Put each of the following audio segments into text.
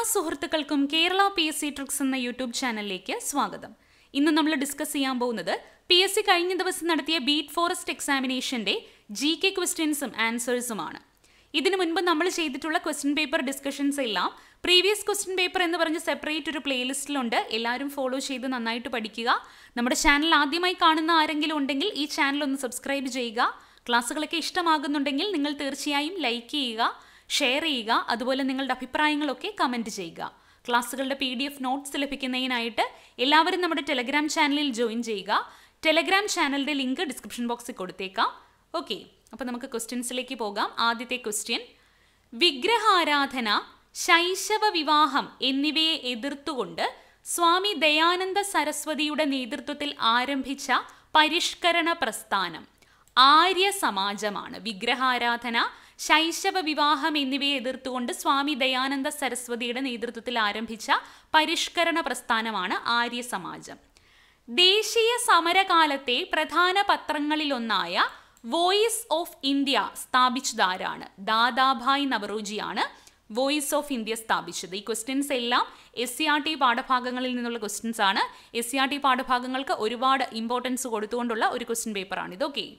സുഹൃത്തുക്കൾക്കും Kerala P S C tricks എന്ന YouTube ചാനലിലേക്ക് സ്വാഗതം ഇന്ന് നമ്മൾ ഡിസ്കസ് ചെയ്യാൻ പോകുന്നത് പി എസ് സി കഴിഞ്ഞ ദിവസം നടത്തിയ ബീറ്റ് ഫോറസ്റ്റ് എക്സാമിനേഷന്റെ ജി കെ ക്വസ്റ്റ്യൻസും ആൻസേഴ്സുമാണ് ഇതിനു മുൻപ് നമ്മൾ ചെയ്തിട്ടുള്ള ക്വസ്റ്റ്യൻ പേപ്പർ ഡിസ്കഷൻസ് എല്ലാം പ്രീവിയസ് ക്വസ്റ്റ്യൻ പേപ്പർ എന്ന് പറഞ്ഞ് സെപ്പറേറ്റ് ഒരു പ്ലേലിസ്റ്റിലുണ്ട് എല്ലാവരും ഫോളോ ചെയ്ത് നന്നായിട്ട് പഠിക്കുക നമ്മുടെ ചാനൽ ആദ്യമായി കാണുന്ന ആരെങ്കിലും ഉണ്ടെങ്കിൽ ഈ ചാനൽ ഒന്ന് സബ്സ്ക്രൈബ് ചെയ്യുക ക്ലാസ്സുകളൊക്കെ ഇഷ്ടമാകുന്നുണ്ടെങ്കിൽ നിങ്ങൾ തീർച്ചയായും ലൈക്ക് ചെയ്യുക ഷെയർ ചെയ്യുക അതുപോലെ നിങ്ങളുടെ അഭിപ്രായങ്ങളൊക്കെ കമൻറ്റ് ചെയ്യുക ക്ലാസ്സുകളുടെ പി ഡി എഫ് നോട്ട്സ് ലഭിക്കുന്നതിനായിട്ട് എല്ലാവരും നമ്മുടെ ടെലഗ്രാം ചാനലിൽ ജോയിൻ ചെയ്യുക ടെലഗ്രാം ചാനലിൻ്റെ ലിങ്ക് ഡിസ്ക്രിപ്ഷൻ ബോക്സിൽ കൊടുത്തേക്കാം ഓക്കെ അപ്പോൾ നമുക്ക് ക്വസ്റ്റ്യൻസിലേക്ക് പോകാം ആദ്യത്തെ ക്വസ്റ്റ്യൻ വിഗ്രഹാരാധന ശൈശവ വിവാഹം എന്നിവയെ എതിർത്തുകൊണ്ട് സ്വാമി ദയാനന്ദ സരസ്വതിയുടെ നേതൃത്വത്തിൽ ആരംഭിച്ച പരിഷ്കരണ പ്രസ്ഥാനം ആര്യ സമാജമാണ് വിഗ്രഹാരാധന ശൈശവ വിവാഹം എന്നിവയെ എതിർത്തുകൊണ്ട് സ്വാമി ദയാനന്ദ സരസ്വതിയുടെ നേതൃത്വത്തിൽ ആരംഭിച്ച പരിഷ്കരണ പ്രസ്ഥാനമാണ് ആര്യ സമാജം ദേശീയ സമരകാലത്തെ പ്രധാന പത്രങ്ങളിലൊന്നായ വോയിസ് ഓഫ് ഇന്ത്യ സ്ഥാപിച്ചതാരാണ് ദാദാഭായ് നവറോജിയാണ് വോയിസ് ഓഫ് ഇന്ത്യ സ്ഥാപിച്ചത് ഈ ക്വസ്റ്റ്യൻസ് എല്ലാം എസ് സി ആർ ടി പാഠഭാഗങ്ങളിൽ നിന്നുള്ള ക്വസ്റ്റ്യൻസ് ആണ് എസ് സി ആർ ടി പാഠഭാഗങ്ങൾക്ക് ഒരുപാട് ഇമ്പോർട്ടൻസ് കൊടുത്തുകൊണ്ടുള്ള ഒരു ക്വസ്റ്റ്യൻ പേപ്പറാണ് ഇത് okay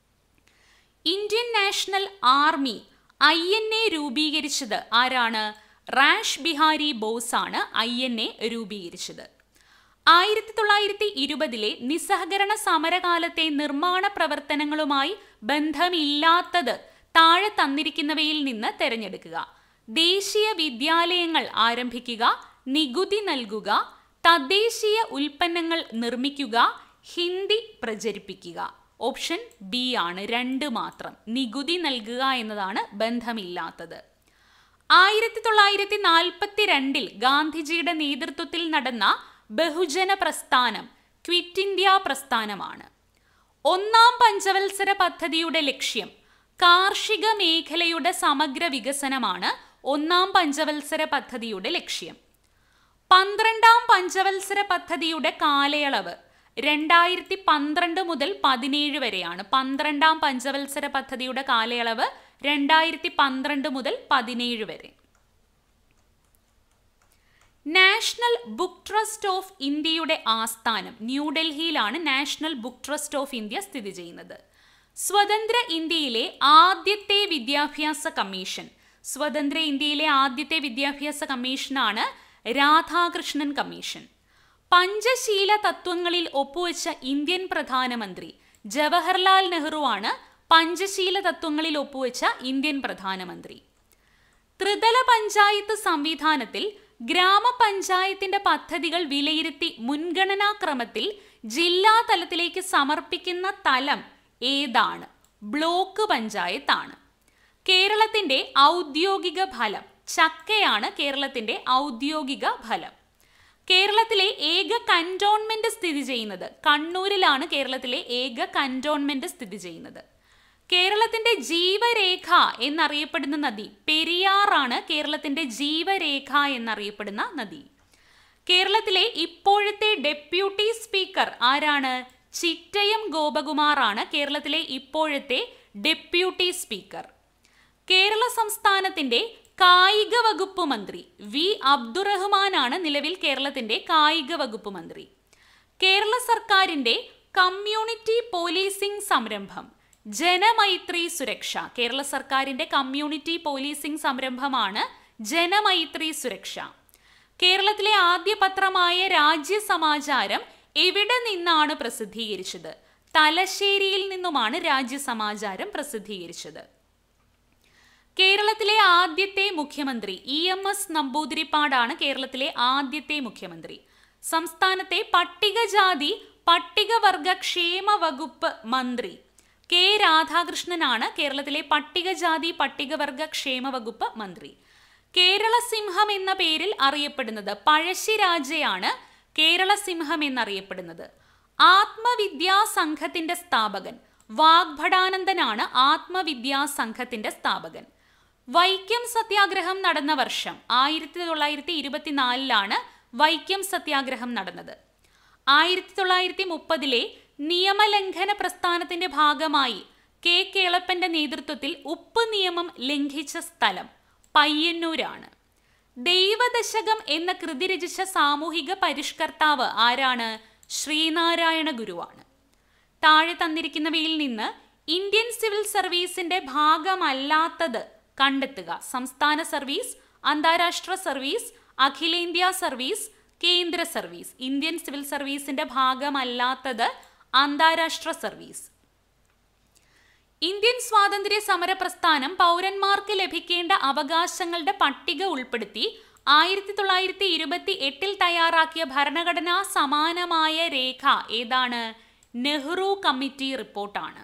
Indian National Army I N A രൂപീകരിച്ചത് ആരാണ് റാഷ് ബിഹാരി ബോസ് ആണ് ഐ എൻ എ രൂപീകരിച്ചത് ആയിരത്തി തൊള്ളായിരത്തി ഇരുപതിലെ നിസ്സഹകരണ സമരകാലത്തെ നിർമ്മാണ പ്രവർത്തനങ്ങളുമായി ബന്ധമില്ലാത്തത് താഴെ തന്നിരിക്കുന്നവയിൽ നിന്ന് തിരഞ്ഞെടുക്കുക ദേശീയ വിദ്യാലയങ്ങൾ ആരംഭിക്കുക നികുതി നൽകുക തദ്ദേശീയ ഉൽപ്പന്നങ്ങൾ നിർമ്മിക്കുക ഹിന്ദി പ്രചരിപ്പിക്കുക ഓപ്ഷൻ ബി ആണ് രണ്ട് മാത്രം നികുതി നൽകുക എന്നതാണ് ബന്ധമില്ലാത്തത് ആയിരത്തി തൊള്ളായിരത്തി നാൽപ്പത്തി രണ്ടിൽ ഗാന്ധിജിയുടെ നേതൃത്വത്തിൽ നടന്ന ബഹുജന പ്രസ്ഥാനം ക്വിറ്റ് ഇന്ത്യ പ്രസ്ഥാനമാണ് ഒന്നാം പഞ്ചവത്സര പദ്ധതിയുടെ ലക്ഷ്യം കാർഷിക മേഖലയുടെ സമഗ്ര വികസനമാണ് ഒന്നാം പഞ്ചവത്സര പദ്ധതിയുടെ ലക്ഷ്യം പന്ത്രണ്ടാം പഞ്ചവത്സര പദ്ധതിയുടെ കാലയളവ് രണ്ടായിരത്തി പന്ത്രണ്ട് മുതൽ പതിനേഴ് വരെയാണ് പന്ത്രണ്ടാം പഞ്ചവത്സര പദ്ധതിയുടെ കാലയളവ് രണ്ടായിരത്തി പന്ത്രണ്ട് മുതൽ പതിനേഴ് വരെ നാഷണൽ ബുക്ക് ട്രസ്റ്റ് ഓഫ് ഇന്ത്യയുടെ ആസ്ഥാനം ന്യൂഡൽഹിയിലാണ് National Book Trust of India സ്ഥിതി ചെയ്യുന്നത് സ്വതന്ത്ര ഇന്ത്യയിലെ ആദ്യത്തെ വിദ്യാഭ്യാസ കമ്മീഷൻ സ്വതന്ത്ര ഇന്ത്യയിലെ ആദ്യത്തെ വിദ്യാഭ്യാസ കമ്മീഷനാണ് രാധാകൃഷ്ണൻ കമ്മീഷൻ പഞ്ചശീല തത്വങ്ങളിൽ ഒപ്പുവെച്ച ഇന്ത്യൻ പ്രധാനമന്ത്രി ജവഹർലാൽ നെഹ്റു ആണ് പഞ്ചശീല തത്വങ്ങളിൽ ഒപ്പുവെച്ച ഇന്ത്യൻ പ്രധാനമന്ത്രി ത്രിതല പഞ്ചായത്ത് സംവിധാനത്തിൽ ഗ്രാമപഞ്ചായത്തിന്റെ പദ്ധതികൾ വിലയിരുത്തി മുൻഗണനാക്രമത്തിൽ ജില്ലാ തലത്തിലേക്ക് സമർപ്പിക്കുന്ന തലം ഏതാണ് ബ്ലോക്ക് പഞ്ചായത്താണ് കേരളത്തിന്റെ ഔദ്യോഗിക ഫലം ചക്കയാണ് കേരളത്തിന്റെ ഔദ്യോഗിക ഫലം കേരളത്തിലെ ഏക കന്റോൺമെന്റ് സ്ഥിതി ചെയ്യുന്നത് കണ്ണൂരിലാണ് കേരളത്തിലെ ഏക കന്റോൺമെന്റ് സ്ഥിതി ചെയ്യുന്നത് കേരളത്തിന്റെ ജീവരേഖ എന്നറിയപ്പെടുന്ന നദി പെരിയാറാണ് കേരളത്തിന്റെ ജീവരേഖ എന്നറിയപ്പെടുന്ന നദി കേരളത്തിലെ ഇപ്പോഴത്തെ ഡെപ്യൂട്ടി സ്പീക്കർ ആരാണ് ചിറ്റയം ഗോപകുമാറാണ് കേരളത്തിലെ ഇപ്പോഴത്തെ ഡെപ്യൂട്ടി സ്പീക്കർ കേരള സംസ്ഥാനത്തിന്റെ കായിക വകുപ്പ് മന്ത്രി വി അബ്ദുറഹ്മാനാണ് നിലവിൽ കേരളത്തിന്റെ കായിക വകുപ്പ് മന്ത്രി കേരള സർക്കാരിന്റെ കമ്മ്യൂണിറ്റി പോലീസിംഗ് സംരംഭം ജനമൈത്രി സുരക്ഷ കേരള സർക്കാരിന്റെ കമ്മ്യൂണിറ്റി പോലീസിംഗ് സംരംഭമാണ് ജനമൈത്രി സുരക്ഷ കേരളത്തിലെ ആദ്യ പത്രമായ രാജ്യസമാചാരം എവിടെ നിന്നാണ് പ്രസിദ്ധീകരിച്ചത് തലശ്ശേരിയിൽ നിന്നുമാണ് രാജ്യസമാചാരം പ്രസിദ്ധീകരിച്ചത് കേരളത്തിലെ ആദ്യത്തെ മുഖ്യമന്ത്രി ഇ എം എസ് നമ്പൂതിരിപ്പാടാണ് കേരളത്തിലെ ആദ്യത്തെ മുഖ്യമന്ത്രി സംസ്ഥാനത്തെ പട്ടികജാതി പട്ടികവർഗ ക്ഷേമ വകുപ്പ് മന്ത്രി കെ രാധാകൃഷ്ണനാണ് കേരളത്തിലെ പട്ടികജാതി പട്ടികവർഗ ക്ഷേമ വകുപ്പ് മന്ത്രി കേരള സിംഹം എന്ന പേരിൽ അറിയപ്പെടുന്നത് പഴശ്ശിരാജയാണ് കേരള സിംഹം എന്നറിയപ്പെടുന്നത് ആത്മവിദ്യാ സംഘത്തിന്റെ സ്ഥാപകൻ വാഗ്ഭടാനന്ദനാണ് ആത്മവിദ്യാ സംഘത്തിന്റെ സ്ഥാപകൻ വൈക്കം സത്യാഗ്രഹം നടന്ന വർഷം ആയിരത്തി തൊള്ളായിരത്തി ഇരുപത്തിനാലിലാണ് വൈക്കം സത്യാഗ്രഹം നടന്നത് ആയിരത്തി തൊള്ളായിരത്തി മുപ്പതിലെ നിയമലംഘന പ്രസ്ഥാനത്തിന്റെ ഭാഗമായി കെ കേളപ്പന്റെ നേതൃത്വത്തിൽ ഉപ്പ് നിയമം ലംഘിച്ച സ്ഥലം പയ്യന്നൂരാണ് ദൈവദശകം എന്ന കൃതി രചിച്ച സാമൂഹിക പരിഷ്കർത്താവ് ആരാണ് ശ്രീനാരായണ ഗുരുവാണ് താഴെ തന്നിരിക്കുന്നവയിൽ നിന്ന് ഇന്ത്യൻ സിവിൽ സർവീസിന്റെ ഭാഗമല്ലാത്തത് കണ്ടെത്തുക സംസ്ഥാന സർവീസ് അന്താരാഷ്ട്ര സർവീസ് അഖിലേന്ത്യാ സർവീസ് കേന്ദ്ര സർവീസ് ഇന്ത്യൻ സിവിൽ സർവീസിന്റെ ഭാഗമല്ലാത്തത് അന്താരാഷ്ട്ര സർവീസ് ഇന്ത്യൻ സ്വാതന്ത്ര്യ സമര പ്രസ്ഥാനം പൗരന്മാർക്ക് ലഭിക്കേണ്ട അവകാശങ്ങളുടെ പട്ടിക ഉൾപ്പെടുത്തി ആയിരത്തി തൊള്ളായിരത്തി ഇരുപത്തി എട്ടിൽ തയ്യാറാക്കിയ ഭരണഘടനാ സമാനമായ രേഖ ഏതാണ് നെഹ്റു കമ്മിറ്റി റിപ്പോർട്ടാണ്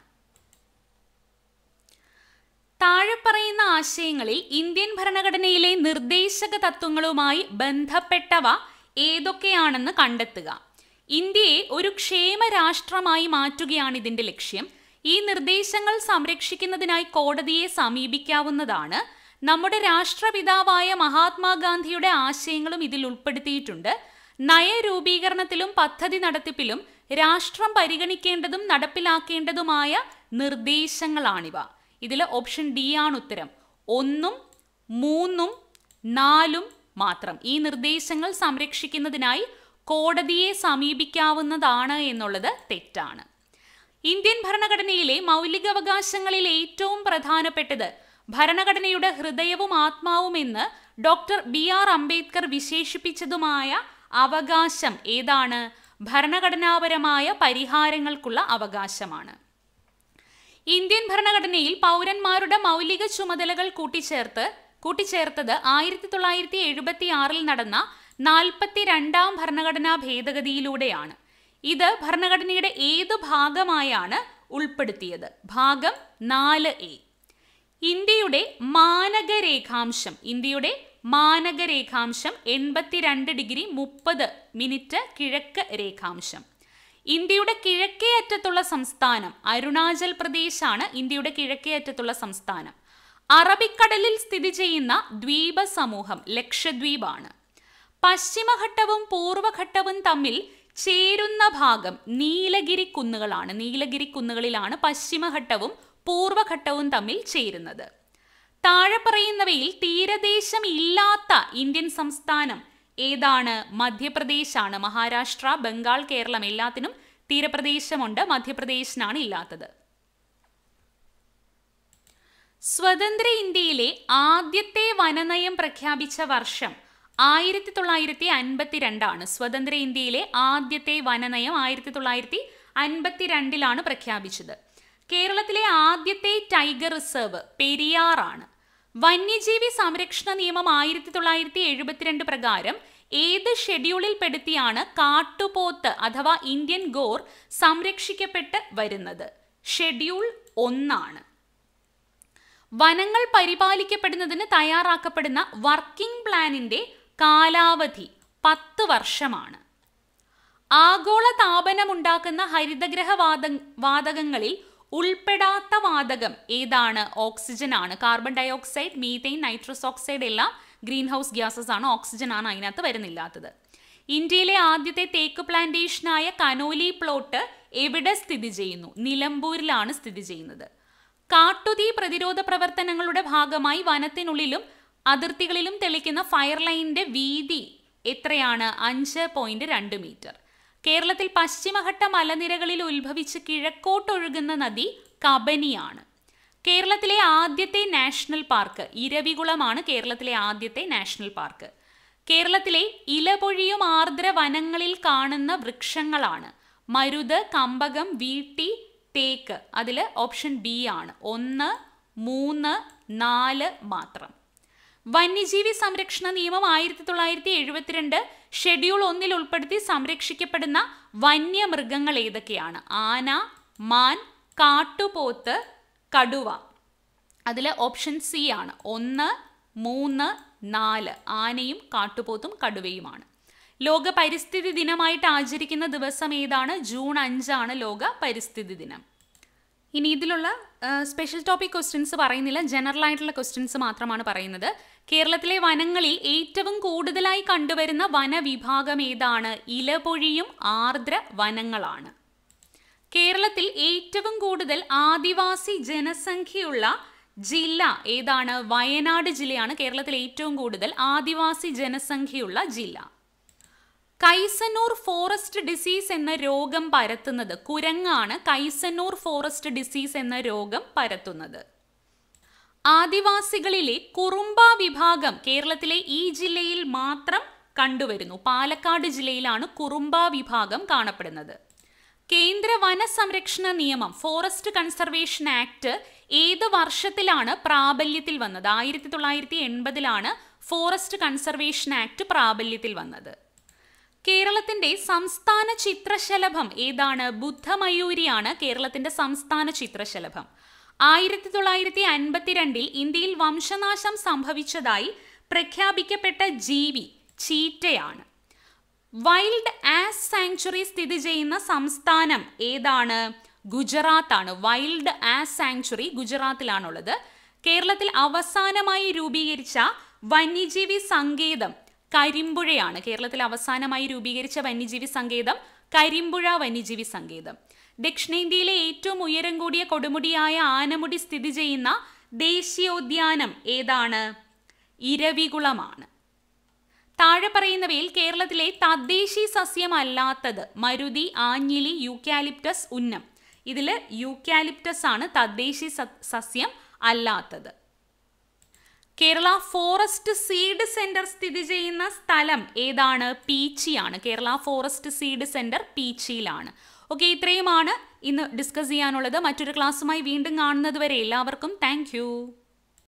താഴെ പറയുന്ന ആശയങ്ങളിൽ ഇന്ത്യൻ ഭരണഘടനയിലെ നിർദ്ദേശക തത്വങ്ങളുമായി ബന്ധപ്പെട്ടവ ഏതൊക്കെയാണെന്ന് കണ്ടെത്തുക ഇന്ത്യയെ ഒരു ക്ഷേമ രാഷ്ട്രമായി മാറ്റുകയാണ് ഇതിന്റെ ലക്ഷ്യം ഈ നിർദ്ദേശങ്ങൾ സംരക്ഷിക്കുന്നതിനായി കോടതിയെ സമീപിക്കാവുന്നതാണ് നമ്മുടെ രാഷ്ട്രപിതാവായ മഹാത്മാഗാന്ധിയുടെ ആശയങ്ങളും ഇതിൽ ഉൾപ്പെടുത്തിയിട്ടുണ്ട് നയരൂപീകരണത്തിലും പദ്ധതി നടത്തിപ്പിലും രാഷ്ട്രം പരിഗണിക്കേണ്ടതും നടപ്പിലാക്കേണ്ടതുമായ നിർദ്ദേശങ്ങളാണിവ ഇതിൽ ഓപ്ഷൻ ഡി ആണ് ഉത്തരം ഒന്നും മൂന്നും നാലും മാത്രം ഈ നിർദ്ദേശങ്ങൾ സംരക്ഷിക്കുന്നതിനായി കോടതിയെ സമീപിക്കാവുന്നതാണ് എന്നുള്ളത് തെറ്റാണ് ഇന്ത്യൻ ഭരണഘടനയിലെ മൗലികാവകാശങ്ങളിൽ ഏറ്റവും പ്രധാനപ്പെട്ടത് ഭരണഘടനയുടെ ഹൃദയവും ആത്മാവും എന്ന് ഡോക്ടർ ബി ആർ അംബേദ്കർ വിശേഷിപ്പിച്ചതുമായ അവകാശം ഏതാണ് ഭരണഘടനാപരമായ പരിഹാരങ്ങൾക്കുള്ള അവകാശമാണ് ഇന്ത്യൻ ഭരണഘടനയിൽ പൗരന്മാരുടെ മൗലിക ചുമതലകൾ കൂട്ടിച്ചേർത്ത് കൂട്ടിച്ചേർത്തത് ആയിരത്തി തൊള്ളായിരത്തി എഴുപത്തി ആറിൽ നടന്ന നാൽപ്പത്തി രണ്ടാം ഭരണഘടനാ ഭേദഗതിയിലൂടെയാണ് ഇത് ഭരണഘടനയുടെ ഏത് ഭാഗമായാണ് ഉൾപ്പെടുത്തിയത് ഭാഗം നാല് എ ഇന്ത്യയുടെ മാനകരേഖാംശം ഇന്ത്യയുടെ മാനകരേഖാംശം എൺപത്തിരണ്ട് ഡിഗ്രി മുപ്പത് മിനിറ്റ് കിഴക്ക് രേഖാംശം ഇന്ത്യയുടെ കിഴക്കേ അറ്റത്തുള്ള സംസ്ഥാനം അരുണാചൽ പ്രദേശാണ് ഇന്ത്യയുടെ കിഴക്കേ അറ്റത്തുള്ള സംസ്ഥാനം അറബിക്കടലിൽ സ്ഥിതി ചെയ്യുന്ന ദ്വീപ സമൂഹം ലക്ഷദ്വീപാണ് പശ്ചിമഘട്ടവും പൂർവ്വഘട്ടവും തമ്മിൽ ചേരുന്ന ഭാഗം നീലഗിരി കുന്നുകളാണ് നീലഗിരി കുന്നുകളിലാണ് പശ്ചിമഘട്ടവും പൂർവ്വഘട്ടവും തമ്മിൽ ചേരുന്നത് താഴെ പറയുന്നവയിൽ തീരദേശം ഇല്ലാത്ത ഇന്ത്യൻ സംസ്ഥാനം ഏതാണ് മധ്യപ്രദേശാണ് മഹാരാഷ്ട്ര ബംഗാൾ കേരളം എല്ലാത്തിനും തീരപ്രദേശമുണ്ട് മധ്യപ്രദേശിനാണ് ഇല്ലാത്തത് സ്വതന്ത്ര ഇന്ത്യയിലെ ആദ്യത്തെ വനനയം പ്രഖ്യാപിച്ച വർഷം ആയിരത്തി തൊള്ളായിരത്തി അൻപത്തിരണ്ടാണ് സ്വതന്ത്ര ഇന്ത്യയിലെ ആദ്യത്തെ വനനയം ആയിരത്തി തൊള്ളായിരത്തി അൻപത്തിരണ്ടിലാണ് പ്രഖ്യാപിച്ചത് കേരളത്തിലെ ആദ്യത്തെ ടൈഗർ റിസർവ് പെരിയാറാണ് വന്യജീവി സംരക്ഷണ നിയമം ആയിരത്തി തൊള്ളായിരത്തി എഴുപത്തിരണ്ട് പ്രകാരം ഏത് ഷെഡ്യൂളിൽ പെടുത്തിയാണ് കാട്ടുപോത്ത് അഥവാ ഇന്ത്യൻ ഗോർ സംരക്ഷിക്കപ്പെട്ട് വരുന്നത് ഷെഡ്യൂൾ ഒന്നാണ് വനങ്ങൾ പരിപാലിക്കപ്പെടുന്നതിന് തയ്യാറാക്കപ്പെടുന്ന വർക്കിംഗ് പ്ലാനിന്റെ കാലാവധി പത്ത് വർഷമാണ് ആഗോള താപനമുണ്ടാക്കുന്ന ഹരിതഗ്രഹ വാത വാതകങ്ങളിൽ ഉൾപ്പെടാത്ത വാതകം ഏതാണ് ഓക്സിജൻ ആണ് carbon dioxide methane nitrous oxide എല്ലാം ഗ്രീൻ ഹൗസ് ഗ്യാസസ് ആണ് ഓക്സിജൻ ആണ് അതിനകത്ത് വരുന്നില്ലാത്തത് ഇന്ത്യയിലെ ആദ്യത്തെ തേക്ക് പ്ലാന്റേഷനായ കനോലി പ്ലോട്ട് എവിടെ സ്ഥിതി ചെയ്യുന്നു നിലമ്പൂരിലാണ് സ്ഥിതി ചെയ്യുന്നത് കാട്ടുതീ പ്രതിരോധ പ്രവർത്തനങ്ങളുടെ ഭാഗമായി വനത്തിനുള്ളിലും അതിർത്തികളിലും തെളിക്കുന്ന ഫയർ ലൈനിന്റെ വീതി എത്രയാണ് അഞ്ച് പോയിന്റ് രണ്ട് മീറ്റർ കേരളത്തിൽ പശ്ചിമഘട്ട മലനിരകളിൽ ഉത്ഭവിച്ച് കിഴക്കോട്ടൊഴുകുന്ന നദി കബനിയാണ് കേരളത്തിലെ ആദ്യത്തെ നാഷണൽ പാർക്ക് ഇരവികുളമാണ് കേരളത്തിലെ ആദ്യത്തെ നാഷണൽ പാർക്ക് കേരളത്തിലെ ഇലപൊഴിയും ആർദ്ര വനങ്ങളിൽ കാണുന്ന വൃക്ഷങ്ങളാണ് മരുത് കമ്പകം വീട്ടി തേക്ക് അതിൽ ഓപ്ഷൻ ബി ആണ് ഒന്ന് മൂന്ന് നാല് മാത്രം വന്യജീവി സംരക്ഷണ നിയമം ആയിരത്തി തൊള്ളായിരത്തി എഴുപത്തിരണ്ട് ഷെഡ്യൂൾ ഒന്നിൽ ഉൾപ്പെടുത്തി സംരക്ഷിക്കപ്പെടുന്ന വന്യമൃഗങ്ങൾ ഏതൊക്കെയാണ് ആന മാൻ കാട്ടുപോത്ത് കടുവ അതിൽ ഓപ്ഷൻ സി ആണ് ഒന്ന് മൂന്ന് നാല് ആനയും കാട്ടുപോത്തും കടുവയുമാണ് ലോക പരിസ്ഥിതി ദിനമായിട്ട് ആചരിക്കുന്ന ദിവസം ഏതാണ് ജൂൺ അഞ്ചാണ് ലോക പരിസ്ഥിതി ദിനം ഇനി ഇതിലുള്ള സ്പെഷ്യൽ ടോപ്പിക് ക്വസ്റ്റ്യൻസ് പറയുന്നില്ല ജനറൽ ആയിട്ടുള്ള ക്വസ്റ്റ്യൻസ് മാത്രമാണ് പറയുന്നത് കേരളത്തിലെ വനങ്ങളിൽ ഏറ്റവും കൂടുതലായി കണ്ടുവരുന്ന വനവിഭാഗം ഏതാണ് ഇലപൊഴിയും ആർദ്ര വനങ്ങളാണ് കേരളത്തിൽ ഏറ്റവും കൂടുതൽ ആദിവാസി ജനസംഖ്യയുള്ള ജില്ല ഏതാണ് വയനാട് ജില്ലയാണ് കേരളത്തിൽ ഏറ്റവും കൂടുതൽ ആദിവാസി ജനസംഖ്യയുള്ള ജില്ല കൈസന്നൂർ ഫോറസ്റ്റ് ഡിസീസ് എന്ന രോഗം പരത്തുന്നത് കുരങ്ങാണ് കൈസന്നൂർ ഫോറസ്റ്റ് ഡിസീസ് എന്ന രോഗം പരത്തുന്നത് ആദിവാസികളിലെ കുറുമ്പ വിഭാഗം കേരളത്തിലെ ഈ ജില്ലയിൽ മാത്രം കണ്ടുവരുന്നു പാലക്കാട് ജില്ലയിലാണ് കുറുമ്പ വിഭാഗം കാണപ്പെടുന്നത് കേന്ദ്ര വന സംരക്ഷണ നിയമം ഫോറസ്റ്റ് കൺസർവേഷൻ ആക്ട് ഏത് വർഷത്തിലാണ് പ്രാബല്യത്തിൽ വന്നത് ആയിരത്തി തൊള്ളായിരത്തി എൺപതിലാണ് ഫോറസ്റ്റ് കൺസർവേഷൻ ആക്ട് പ്രാബല്യത്തിൽ വന്നത് കേരളത്തിന്റെ സംസ്ഥാന ചിത്രശലഭം ഏതാണ് ബുദ്ധമയൂരിയാണ് കേരളത്തിന്റെ സംസ്ഥാന ചിത്രശലഭം ആയിരത്തി തൊള്ളായിരത്തി അൻപത്തിരണ്ടിൽ ഇന്ത്യയിൽ വംശനാശം സംഭവിച്ചതായി പ്രഖ്യാപിക്കപ്പെട്ട ജീവി ചീറ്റയാണ് വൈൽഡ് ആസ് സാങ്ച്വറി സ്ഥിതി ചെയ്യുന്ന സംസ്ഥാനം ഏതാണ് ഗുജറാത്താണ് വൈൽഡ് ആസ് സാങ്ച്വറി ഗുജറാത്തിലാണുള്ളത് കേരളത്തിൽ അവസാനമായി രൂപീകരിച്ച വന്യജീവി സങ്കേതം കരിമ്പുഴയാണ് കേരളത്തിൽ അവസാനമായി രൂപീകരിച്ച വന്യജീവി സങ്കേതം കരിമ്പുഴ വന്യജീവി സങ്കേതം ദക്ഷിണേന്ത്യയിലെ ഏറ്റവും ഉയരം കൂടിയ കൊടുമുടിയായ ആനമുടി സ്ഥിതി ചെയ്യുന്ന ദേശീയോദ്യാനം ഏതാണ് ഇരവികുളമാണ് താഴെ പറയുന്നവയിൽ കേരളത്തിലെ തദ്ദേശീ സസ്യമല്ലാത്തത് മരുതി ആഞ്ഞിലി യൂക്കാലിപ്റ്റസ് ഉന്നം ഇതിൽ യൂക്കാലിപ്റ്റസ് ആണ് തദ്ദേശീയ സസ്യം അല്ലാത്തത് കേരള ഫോറസ്റ്റ് സീഡ് സെന്റർ സ്ഥിതി ചെയ്യുന്ന സ്ഥലം ഏതാണ് പീച്ചിയാണ് കേരള ഫോറസ്റ്റ് സീഡ് സെന്റർ പീച്ചിയിലാണ് ഓക്കെ ഇത്രയുമാണ് ഇന്ന് ഡിസ്കസ് ചെയ്യാനുള്ളത് മറ്റൊരു ക്ലാസ്സുമായി വീണ്ടും കാണുന്നത് വരെ എല്ലാവർക്കും താങ്ക്